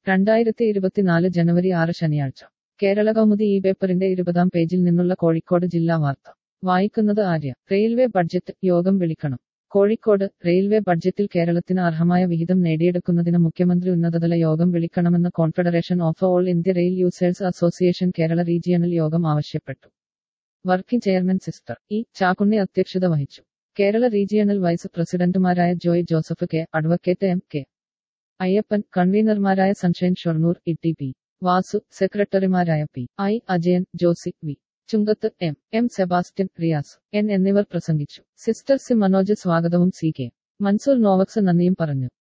രണ്ടായിരത്തി ഇരുപത്തിനാല് ജനുവരി ആറ് ശനിയാഴ്ച കേരള കൗമുദി ഈ പേപ്പറിന്റെ ഇരുപതാം പേജിൽ നിന്നുള്ള കോഴിക്കോട് ജില്ലാ വാർത്ത വായിക്കുന്നത് ആര്യ റെയിൽവേ ബഡ്ജറ്റ് യോഗം വിളിക്കണം കോഴിക്കോട് റെയിൽവേ ബഡ്ജറ്റിൽ കേരളത്തിന് അർഹമായ വിഹിതം നേടിയെടുക്കുന്നതിന് മുഖ്യമന്ത്രി ഉന്നതതല യോഗം വിളിക്കണമെന്ന് confederation of all India rail users association Kerala regional യോഗം ആവശ്യപ്പെട്ടു working chairman sister E Chakkunni അധ്യക്ഷത വഹിച്ചു കേരള റീജിയണൽ വൈസ് പ്രസിഡന്റുമാരായ Joy Joseph K advocate M K Ayyappan കൺവീനർമാരായ Sunshine Shoranur E T P Vasu സെക്രട്ടറിമാരായ P I Ajayan Josy V Chunkath M M Sebastian Riyas N എന്നിവർ പ്രസംഗിച്ചു sister C Manoj സ്വാഗതവും സി കെ മൻസൂർ നോവക്സ് നന്ദിയും പറഞ്ഞു